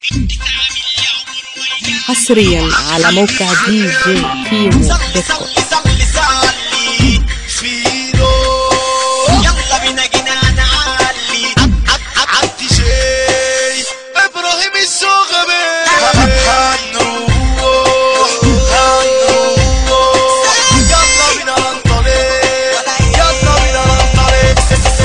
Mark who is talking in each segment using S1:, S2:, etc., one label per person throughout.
S1: حصريا على موقع دي جي كيمو دوت كوم
S2: صلي صلي فينو يلا بينا جينا نعلي عبد شي ابراهيم الصغبي هنروح هنروح يلا بينا ننطلق يلا بينا ننطلق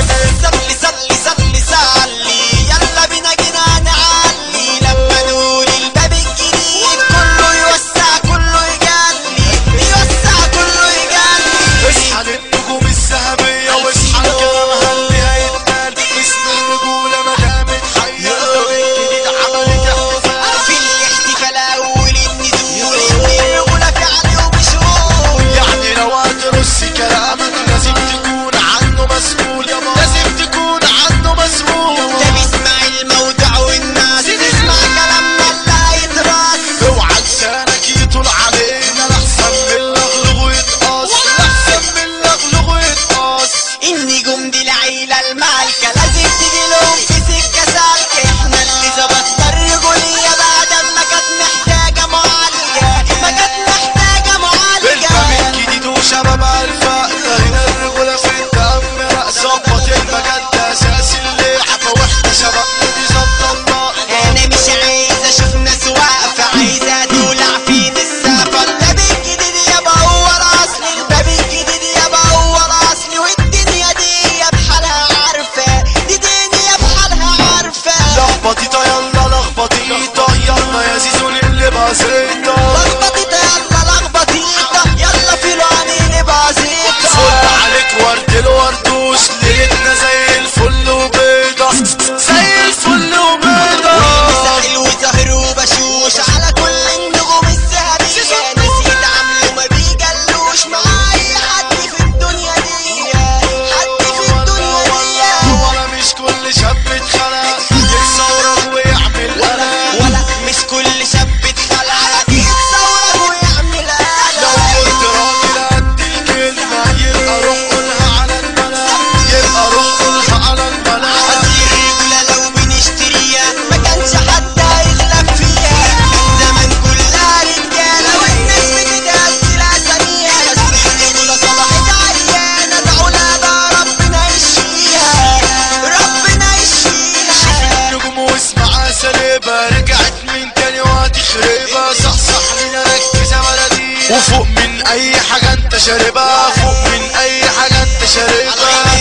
S2: صلي صلي صلي صلي يلا بينا جينا نعلي لما نقول الباب الجديد كله يوسع كله يجلي يوسع كله يجلي اصحى للنجوم الذهبية واصحى كلامها اللي هيتقال اسم الرجولة ما دامت حية الجديد عملت احتفال في الاحتفال اول النزول الرجولة فعل ومشغول يعني لو هترص كلامك لازم تكون عنه مسؤول لازم تكون عنه مسؤول ده بيسمع الموضوع والناس تسمع كلامنا اللي هيتراس اوعى لسانك يطول علينا لحسن من الاغلق ويتقص لحسن من الاغلق ويتقص النجوم دي العيلة المالكة لازم تجي لهم في سكة سالكة احنا اللي ظبطنا الرجولية بعد ما كانت محتاجة معالجة ما كانت محتاجة معالجة الباب الجديد وشباب الفقر هنا الرجولة في الدم ظبط المجال ده اساس اللعبة واحنا شبابنا دي ظبطنا انا مش عايز اشوف ناس واقفة عايزة تولع فين السفر الباب الجديد يابا هو الاصل الباب الجديد يابا هو الاصل والدنيا دي بحالها عارفة دي دنيا بحالها عارفة لخبطيطة يلا لخبطيطة يلا يا زيزون اللي بسيطة لخبطيطة يلا لخبطيطة يلا في العينين بسيطة فل عليك ورد الوردوش ليلتنا زي الفل وبيضة زي الفل وبيضة حلو وزهر وبشوش على كل النجوم الذهبية نسيت عامله ما بيجلوش مع أي حد في الدنيا دي حد في الدنيا دي ولا مش كل شاب اتخلق يتصورك ويعمل قلق ولا مش كل شاب اتخلق يتصورك ويعمل قلق لو كنت راجل قد الكلمة يبقى روح قولها على الملا يبقى روح قولها على الملا الرجولة لو بنشتريها ما كانش حد هيغلب فيها كان زمان كلها رجالة والناس بتتهزل أساميها بس الرجولة صبحت عريانة ده ولادها ربنا يشفيها ربنا يشفيها شوف النجوم واسمع سليبة رجعت من تاني وهتخربها صحصح لنا ركز يا بلدي وفوق من أي حاجة أنت شاربها فوق من أي حاجة أنت شاربها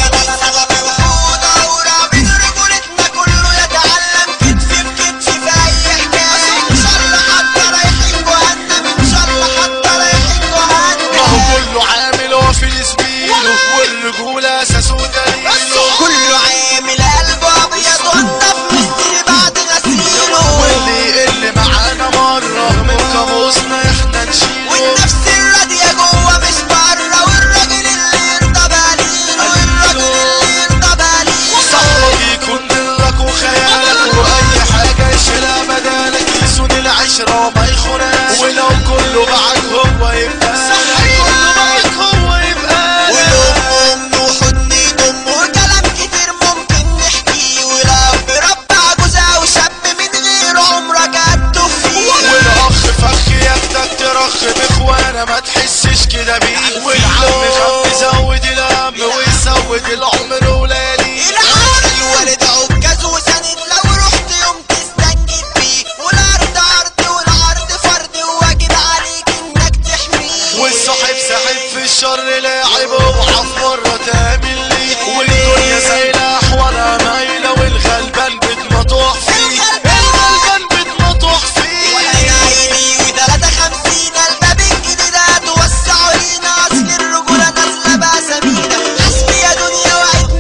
S2: ما هو كله عامل هو في زميله والرجولة أساسه دليله كله عامل قلبه أبيض ونضف مستري بعد غسيله واللي يقل معانا مرة من قاموسنا احنا نشيله والنفس الراضية جوه مش بره والراجل اللي يرضى بالينه والراجل اللي يرضى بالينه صاحبك يكون دلك وخيالك وأي حاجة يشيلها بدالك يسون العشرة وما يخوناش ولو كله معاك هو يبقى صح كله معاك هو يبقى ولو أم وحضني دم وكلام كتير ممكن نحكيه ولو رب عجوز أو شاب من غير عمرك هتفيه والأخ فخ ياخدك ترخ بإخوانا ما تحسش كده بيه والعم خف يزود الهم ويزود العمر ولياليه الوالد عكاز وسند لو رحت يوم تستنجد بيه والأرض أرض والعرض فرد وواجب عليك إنك تحميه والصاحب ساحب في الشر لاعب اوعى في مرة تعمل ليه والدنيا زايلة أحوالها مايلة والغلبان بتمطوح فيه الغلبان بتمطوح فيه ولا عيني وتلاتة خمسين الباب الجديد هتوسعوا لينا أصل الرجولة نازلة بأسامينا حسبي يا دنيا وعد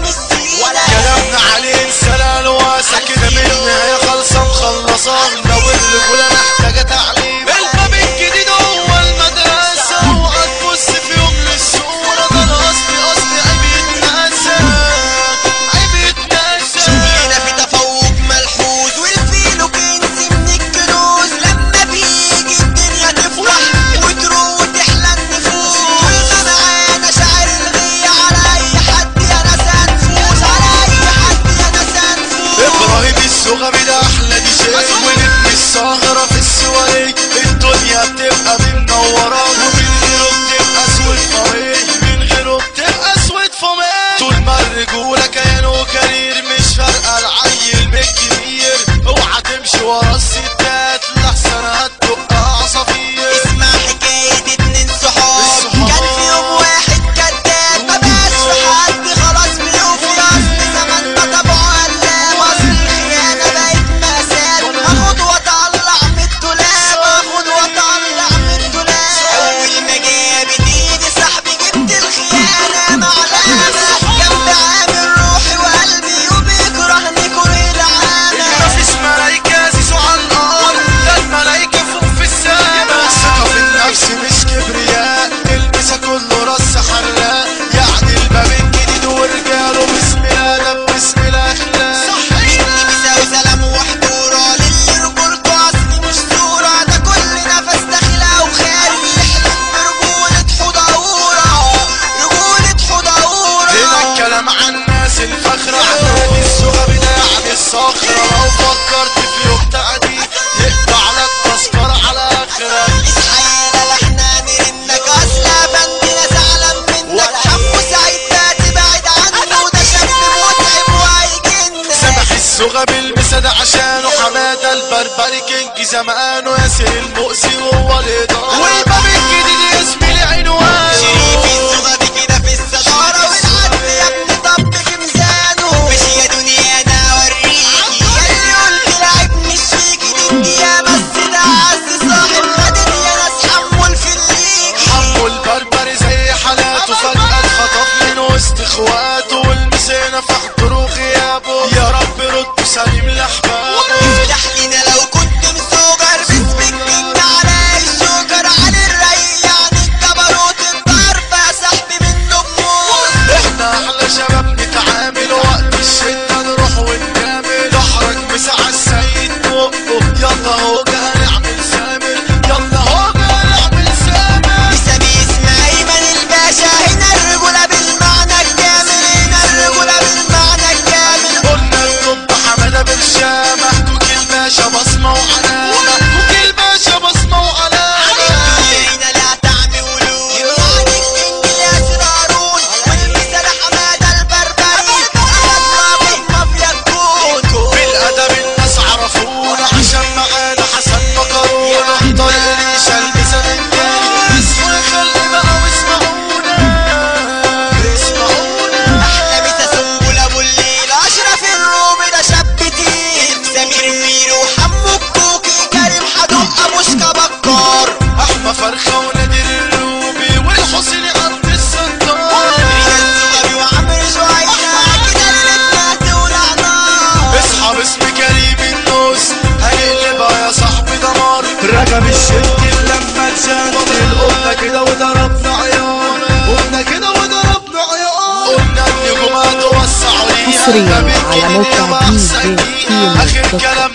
S3: ورا الستات لحسن هتدق عصافير
S2: اسمع حكاية اتنين صحاب
S3: الصحاب.
S2: كان في يوم واحد كداب ما بقاش في حد خلاص بيوفي اصل زمان ما تابعوا قلاب اصل الخيانة بقت مأساة اخد واطلع من الدولاب اخد واطلع من الدولاب اول ما جابت ايدي صاحبي جبت الخيانة معلمة جنب عامل روحي وقلبي وبيكرهني كره العامة
S3: مفيش ملايكة زيزو على الأرض ده الملايكة فوق في السما الثقة في النفس مش كبرياء تلبسها كله رص حراق يعني الباب الجديد ورجاله بسم الله ده بسم الأخلاق
S2: مني بيساوي سلام وحضورة للي رجولته أصلي مش صورة ده كل نفس داخلها وخارج يحلم برجولة حضورة رجولة حضورة
S3: هنا الكلام عن الناس الفخرة عنوان السوغة بتاع الصخرة لو فكرت في يوم تعدي يقطع لك تذكرة على آخرك
S2: اصحى يالا احنا نرنك اصلا بندنا زعلان منك حمو سعيد ده تبعد عنه ده شاب متعب وهيجن
S3: سامح السوغة بالمسا ده عشانه حمادة البربري كينج زمانه ياسر المؤسي وهو الإدارة والباب الجديد اسمي لي عنوان
S2: شريف الزغبي كده في الصدارة والعدل يا ابني طب في ميزانه مش يا دنيا انا اوريكي ياللي قلت لعبني الشيكي دي يا بس ده عز صاحب غدر يا ناس حمول في الليكي
S3: حمو البربري زي حالاته فجأة اتخطف من وسط اخواته والمسينا في حضوره وغيابه يا رب رد سليم لأحبابه
S2: افتح لينا لو كنت مسوجر باسمك كينج على الشوكر على الرايق يعني الجبروت الضرب يا صاحبي منه بموت
S3: احنا احلى شباب نتعامل وقت الشدة نروح ونجامل احرج مساع السيد بقه يلا هوجة هنعمل سامر يلا هوجة هنعمل سامر
S2: بسبي اسم ايمن الباشا هنا الرجولة بالمعنى الكامل هنا الرجولة بالمعنى الكامل
S3: قلنا الطب حمادة برشامة دوك الباشا بصمة وعلامة دوك الباشا بصمة وعلامة
S2: هنا لا تعمي ولود يعني الكينج ياسر هارون والمثال حمادة البربري أخدنا بالمافيا الكون
S3: بالادب الناس عرفونا عشان معانا حسن مكرونه طريق ريشه البسها من تاني اسمه يخلي بقى واسمعونا اسمعونا
S2: احلى مسا سنبل ابو الليل اشرف الرومي ده شاب تقيل سمير ميرو وحمو الكوكي كريم حدوق ابوشكا بكار
S3: احمى فرخه ونادر الروبي والحسين عبد الستار
S2: ريال الزغبي وعمرو شوية كده ليلتنا تولع نار
S3: اصحى باسم كريم النوس هنقلبها يا صاحبي دمار ركب الشد لما اتشد قلنا كده وضربنا عيار قلنا كده وضربنا عيار قلنا النجوم هتوسعوا ليها
S1: حصرياً
S3: ما بين
S1: على
S3: جنيه
S1: موقع
S3: مع
S1: دي جي
S3: حسين.
S1: كيمو
S3: اخر
S1: دوت
S3: كلام